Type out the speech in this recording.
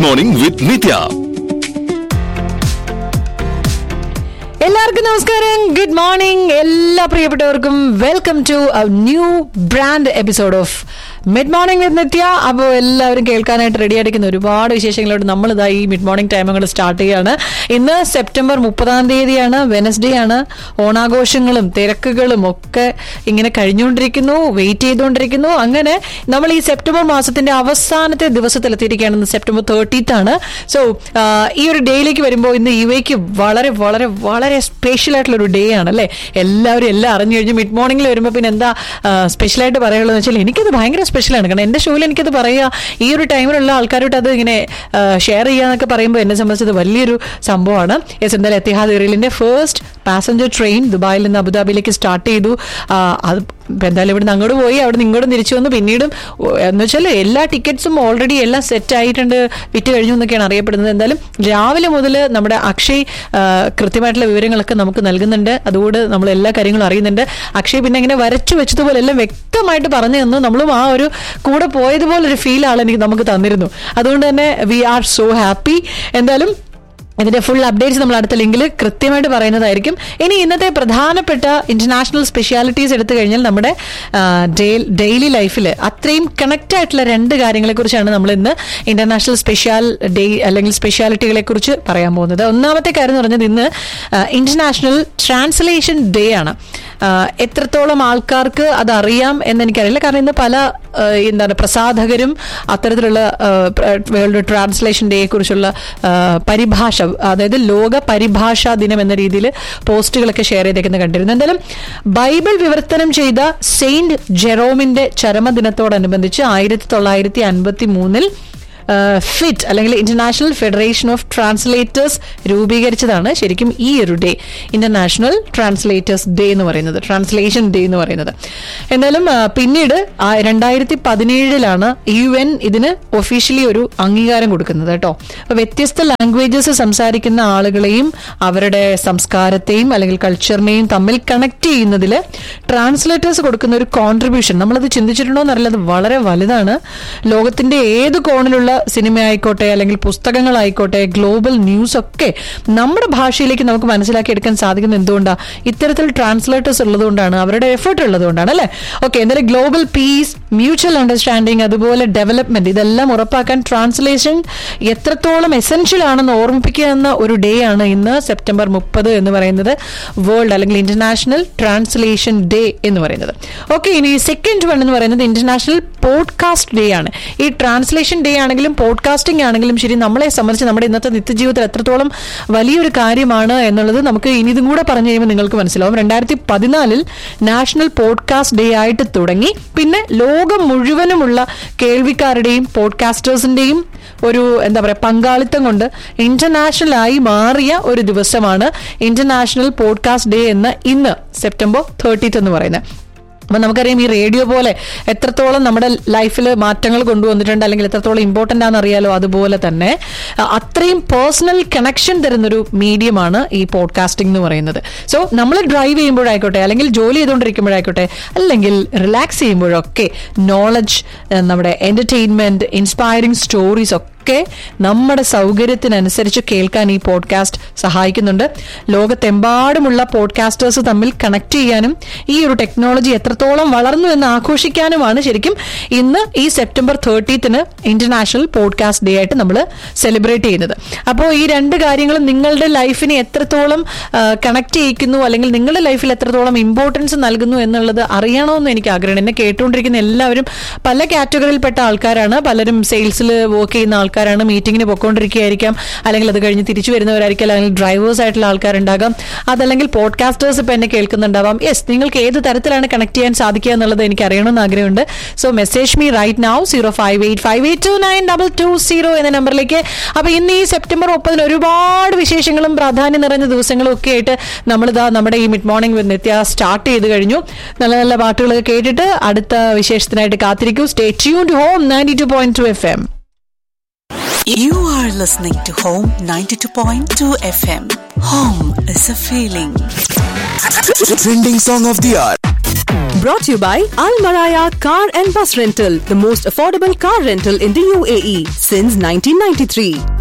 Morning with നിത്യ എല്ലാവർക്കും നമസ്കാരം good morning എല്ലാ പ്രിയപ്പെട്ടവർക്കും welcome to new brand episode of mid morning with Nithya അപ്പോൾ എല്ലാവരും കേൾക്കാനായിട്ട് റെഡി ആയിരിക്കുന്ന ഒരുപാട് വിശേഷങ്ങളോട് നമ്മൾ ഇതാ ഈ മിഡ് മോർണിംഗ് ടൈം അങ്ങോട്ട് സ്റ്റാർട്ട് ചെയ്യുകയാണ് ഇന്ന് സെപ്റ്റംബർ മുപ്പതാം തീയതിയാണ് വെനസ്ഡേ ആണ് ഓണാഘോഷങ്ങളും തിരക്കുകളും ഒക്കെ ഇങ്ങനെ കഴിഞ്ഞുകൊണ്ടിരിക്കുന്നു വെയിറ്റ് ചെയ്തുകൊണ്ടിരിക്കുന്നു അങ്ങനെ നമ്മൾ ഈ സെപ്റ്റംബർ മാസത്തിന്റെ അവസാനത്തെ ദിവസത്തിലെത്തിയിരിക്കുകയാണ് ഇന്ന് സെപ്റ്റംബർ തേർട്ടീത്ത് ആണ് സോ ഈ ഒരു ഡേയിലേക്ക് വരുമ്പോൾ ഇന്ന് ഇവയ്ക്ക് വളരെ വളരെ വളരെ സ്പെഷ്യൽ ആയിട്ടുള്ള ഒരു ഡേ ആണ് അല്ലേ എല്ലാവരും എല്ലാം അറിഞ്ഞു കഴിഞ്ഞു മിഡ് മോർണിംഗിൽ വരുമ്പോൾ പിന്നെ എന്താ സ്പെഷ്യലായിട്ട് പറയുള്ളതെന്ന് വെച്ചാൽ എനിക്കത് ഭയങ്കര സ്പെഷ്യലാണ് കാരണം എൻ്റെ ഷോയിൽ എനിക്കത് പറയുക ഈ ഒരു ടൈമിലുള്ള ആൾക്കാരോട്ട് അത് ഇങ്ങനെ ഷെയർ ചെയ്യാന്നൊക്കെ പറയുമ്പോൾ എന്നെ സംബന്ധിച്ചത് വലിയൊരു സംഭവമാണ് യെസ് എന്തായാലും എത്തിഹാദ് എയർലൈനിന്റെ ഫസ്റ്റ് പാസഞ്ചർ ട്രെയിൻ ദുബായിൽ നിന്ന് അബുദാബിയിലേക്ക് സ്റ്റാർട്ട് ചെയ്തു ആ, അത് ഇപ്പം എന്തായാലും ഇവിടുന്ന് അങ്ങോട്ട് പോയി അവിടെ നിന്ന് ഇങ്ങോട്ടും തിരിച്ചു വന്നു പിന്നീടും ഓ, എന്ന് വെച്ചാൽ എല്ലാ ടിക്കറ്റ്സും ഓൾറെഡി എല്ലാം സെറ്റ് ആയിട്ടുണ്ട് വിറ്റ് കഴിഞ്ഞു എന്നൊക്കെയാണ് അറിയപ്പെടുന്നത് എന്തായാലും രാവിലെ മുതൽ നമ്മുടെ അക്ഷയ് ആ, കൃത്യമായിട്ടുള്ള വിവരങ്ങളൊക്കെ നമുക്ക് നൽകുന്നുണ്ട് അതുകൊണ്ട് നമ്മൾ എല്ലാ കാര്യങ്ങളും അറിയുന്നുണ്ട് അക്ഷയ് പിന്നെ ഇങ്ങനെ വരച്ചു വെച്ചതുപോലെ എല്ലാം വ്യക്തമായിട്ട് പറഞ്ഞു തന്നു നമ്മളും ആ ഒരു കൂടെ പോയതുപോലെ ഒരു ഫീൽ ആണ് എനിക്ക് നമുക്ക് തന്നിരുന്നു അതുകൊണ്ട് തന്നെ വി ആർ സോ ഹാപ്പി എന്തായാലും ഇതിന്റെ ഫുൾ അപ്ഡേറ്റ്സ് നമ്മൾ അടുത്ത ലിങ്കിൽ കൃത്യമായിട്ട് പറയുന്നതായിരിക്കും ഇനി ഇന്നത്തെ പ്രധാനപ്പെട്ട ഇന്റർനാഷണൽ സ്പെഷ്യാലിറ്റീസ് എടുത്തു കഴിഞ്ഞാൽ നമ്മുടെ ഡെയിലി ലൈഫിൽ അത്രയും കണക്ട് ആയിട്ടുള്ള രണ്ട് കാര്യങ്ങളെ കുറിച്ചാണ് നമ്മൾ ഇന്ന് ഇന്റർനാഷണൽ സ്പെഷ്യാൽ ഡേ അല്ലെങ്കിൽ സ്പെഷ്യാലിറ്റികളെ കുറിച്ച് പറയാൻ പോകുന്നത് ഒന്നാമത്തെ കാര്യം എന്ന് പറഞ്ഞത് ഇന്ന് ഇന്റർനാഷണൽ ട്രാൻസ്ലേഷൻ ഡേ ആണ് ആ, എത്രത്തോളം ആൾക്കാർക്ക് അത് അറിയാം എന്ന് എനിക്കറിയില്ല കാരണം ഇന്ന് പല ആ, എന്താണ് പ്രസാധകരും അത്തരത്തിലുള്ള വേൾഡ് ട്രാൻസ്ലേഷൻ ഡേയെ കുറിച്ചുള്ള ആ, പരിഭാഷ അതായത് ലോക പരിഭാഷാ ദിനം എന്ന രീതിയിൽ പോസ്റ്റുകളൊക്കെ ഷെയർ ചെയ്തേക്കുന്നത് കണ്ടിരുന്നു എന്തായാലും ബൈബിൾ വിവർത്തനം ചെയ്ത സെയിന്റ് ജെറോമിന്റെ ചരമദിനത്തോടനുബന്ധിച്ച് ആയിരത്തി തൊള്ളായിരത്തി അൻപത്തി മൂന്നിൽ ഫിറ്റ് അല്ലെങ്കിൽ ഇന്റർനാഷണൽ ഫെഡറേഷൻ ഓഫ് ട്രാൻസ്ലേറ്റേഴ്സ് രൂപീകരിച്ചതാണ് ശരിക്കും ഈ ഒരു ഡേ ഇന്റർനാഷണൽ ട്രാൻസ്ലേറ്റേഴ്സ് ഡേ എന്ന് പറയുന്നത് ട്രാൻസ്ലേഷൻ ഡേ എന്ന് പറയുന്നത് എന്തായാലും ആ, പിന്നീട് രണ്ടായിരത്തി പതിനേഴിലാണ് യു എൻ ഇതിന് ഒഫീഷ്യലി ഒരു അംഗീകാരം കൊടുക്കുന്നത് കേട്ടോ അപ്പൊ വ്യത്യസ്ത ലാംഗ്വേജസ് സംസാരിക്കുന്ന ആളുകളെയും അവരുടെ സംസ്കാരത്തെയും അല്ലെങ്കിൽ കൾച്ചറിനെയും തമ്മിൽ കണക്ട് ചെയ്യുന്നതിൽ ട്രാൻസ്ലേറ്റേഴ്സ് കൊടുക്കുന്ന ഒരു കോൺട്രിബ്യൂഷൻ നമ്മളത് ചിന്തിച്ചിട്ടുണ്ടോ എന്നറിയില്ല അത് വളരെ വലുതാണ് ലോകത്തിന്റെ ഏത് കോണിലുള്ള സിനിമ ആയിക്കോട്ടെ അല്ലെങ്കിൽ പുസ്തകങ്ങളായിക്കോട്ടെ ഗ്ലോബൽ ന്യൂസ് ഒക്കെ നമ്മുടെ ഭാഷയിലേക്ക് നമുക്ക് മനസ്സിലാക്കി എടുക്കാൻ സാധിക്കുന്നത് എന്തുകൊണ്ടാണ് ഇത്തരത്തിൽ ട്രാൻസ്ലേറ്റേഴ്സ് ഉള്ളതുകൊണ്ടാണ് അവരുടെ എഫേർട്ട് ഉള്ളതുകൊണ്ടാണ് അല്ലേ ഓക്കെ എന്തായാലും ഗ്ലോബൽ പീസ് മ്യൂച്വൽ അണ്ടർസ്റ്റാൻഡിങ് അതുപോലെ ഡെവലപ്മെന്റ് ഇതെല്ലാം ഉറപ്പാക്കാൻ ട്രാൻസ്ലേഷൻ എത്രത്തോളം എസെൻഷ്യൽ ആണെന്ന് ഓർമ്മിപ്പിക്കുക എന്ന ഒരു ഡേ ആണ് ഇന്ന് സെപ്റ്റംബർ മുപ്പത് എന്ന് പറയുന്നത് വേൾഡ് അല്ലെങ്കിൽ ഇന്റർനാഷണൽ ട്രാൻസ്ലേഷൻ ഡേ എന്ന് പറയുന്നത് ഓക്കെ ഇനി സെക്കൻഡ് വൺ എന്ന് പറയുന്നത് ഇന്റർനാഷണൽ പോഡ്കാസ്റ്റ് ഡേ ആണ് ഈ ട്രാൻസ്ലേഷൻ ഡേ ആണെങ്കിലും പോഡ്കാസ്റ്റിംഗ് ആണെങ്കിലും ശരി നമ്മളെ സംബന്ധിച്ച് നമ്മുടെ ഇന്നത്തെ നിത്യജീവിതത്തിൽ എത്രത്തോളം വലിയൊരു കാര്യമാണ് എന്നുള്ളത് നമുക്ക് ഇനി ഇതും കൂടെ പറഞ്ഞു കഴിയുമ്പോൾ നിങ്ങൾക്ക് മനസ്സിലാവും രണ്ടായിരത്തി പതിനാലിൽ നാഷണൽ പോഡ്കാസ്റ്റ് ഡേ ആയിട്ട് തുടങ്ങി പിന്നെ ലോകം മുഴുവനുമുള്ള കേൾവിക്കാരുടെയും പോഡ്കാസ്റ്റേഴ്സിന്റെയും ഒരു എന്താ പറയുക പങ്കാളിത്തം കൊണ്ട് ഇന്റർനാഷണൽ ആയി മാറിയ ഒരു ദിവസമാണ് ഇന്റർനാഷണൽ പോഡ്കാസ്റ്റ് ഡേ എന്ന് ഇന്ന് സെപ്റ്റംബർ തേർട്ടീത്ത് എന്ന് പറയുന്നത് അപ്പൊ നമുക്കറിയാം ഈ റേഡിയോ പോലെ എത്രത്തോളം നമ്മുടെ ലൈഫിൽ മാറ്റങ്ങൾ കൊണ്ടുവന്നിട്ടുണ്ട് അല്ലെങ്കിൽ എത്രത്തോളം ഇമ്പോർട്ടന്റ് ആണെന്ന് അറിയാലോ അതുപോലെ തന്നെ അഹ് അത്രയും പേഴ്സണൽ കണക്ഷൻ തരുന്നൊരു മീഡിയമാണ് ഈ പോഡ്കാസ്റ്റിംഗ് എന്ന് പറയുന്നത് സോ നമ്മൾ ഡ്രൈവ് ചെയ്യുമ്പോഴായിക്കോട്ടെ അല്ലെങ്കിൽ ജോലി ചെയ്തുകൊണ്ടിരിക്കുമ്പോഴായിക്കോട്ടെ അല്ലെങ്കിൽ റിലാക്സ് ചെയ്യുമ്പോഴൊക്കെ നോളജ് നമ്മുടെ എന്റർടൈൻമെന്റ് ഇൻസ്പയറിംഗ് സ്റ്റോറീസ് ഒക്കെ ഒക്കെ നമ്മുടെ സൗകര്യത്തിനനുസരിച്ച് കേൾക്കാൻ ഈ പോഡ്കാസ്റ്റ് സഹായിക്കുന്നുണ്ട് ലോകത്തെമ്പാടുമുള്ള പോഡ്കാസ്റ്റേഴ്സ് തമ്മിൽ കണക്ട് ചെയ്യാനും ഈ ഒരു ടെക്നോളജി എത്രത്തോളം വളർന്നു എന്ന് ആഘോഷിക്കാനുമാണ് ശരിക്കും ഇന്ന് ഈ സെപ്റ്റംബർ തേർട്ടീത്തിന് ഇന്റർനാഷണൽ പോഡ്കാസ്റ്റ് ഡേ ആയിട്ട് നമ്മൾ സെലിബ്രേറ്റ് ചെയ്യുന്നത് അപ്പോൾ ഈ രണ്ട് കാര്യങ്ങളും നിങ്ങളുടെ ലൈഫിനെ എത്രത്തോളം കണക്ട് ചെയ്യിക്കുന്നു അല്ലെങ്കിൽ നിങ്ങളുടെ ലൈഫിൽ എത്രത്തോളം ഇമ്പോർട്ടൻസ് നൽകുന്നു എന്നുള്ളത് അറിയണമെന്ന് എനിക്ക് ആഗ്രഹമാണ് എന്നെ കേട്ടുകൊണ്ടിരിക്കുന്ന എല്ലാവരും പല കാറ്റഗറിയിൽപ്പെട്ട ആൾക്കാരാണ് പലരും സെയിൽസിൽ വർക്ക് ചെയ്യുന്ന ആൾക്കാരാണ് മീറ്റിങ്ങിന് പൊക്കോണ്ടിരിക്കുകയായിരിക്കാം അല്ലെങ്കിൽ അത് കഴിഞ്ഞ് തിരിച്ചു വരുന്നവരായിരിക്കും അല്ലെങ്കിൽ ഡ്രൈവേഴ്സ് ആയിട്ടുള്ള ആൾക്കാരുണ്ടാകാം അതല്ലെങ്കിൽ പോഡ്കാസ്റ്റേഴ്സ് ഇപ്പൊ എന്നെ കേൾക്കുന്നുണ്ടാവാം യെസ് നിങ്ങൾക്ക് ഏത് തരത്തിലാണ് കണക്ട് ചെയ്യാൻ സാധിക്കുക എന്നുള്ളത് എനിക്ക് അറിയണമെന്ന് ആഗ്രഹമുണ്ട് so message me right now zero five eight five eight two nine double two zero എന്ന നമ്പറിലേക്ക് അപ്പൊ ഇന്ന് ഈ സെപ്റ്റംബർ മുപ്പതിന് ഒരുപാട് വിശേഷങ്ങളും പ്രാധാന്യം നിറഞ്ഞ ദിവസങ്ങളും ഒക്കെ ആയിട്ട് നമ്മളിതാ നമ്മുടെ ഈ mid morning with Nithya start ചെയ്ത് കഴിഞ്ഞു നല്ല നല്ല പാട്ടുകളൊക്കെ കേട്ടിട്ട് അടുത്ത വിശേഷത്തിനായിട്ട് കാത്തിരിക്കൂ stay tune to home ninety two point two F M You are listening to Home 92.2 FM. Home is a feeling. Trending song of the hour. Brought to you by Al Maraya Car and Bus Rental, the most affordable car rental in the UAE since 1993.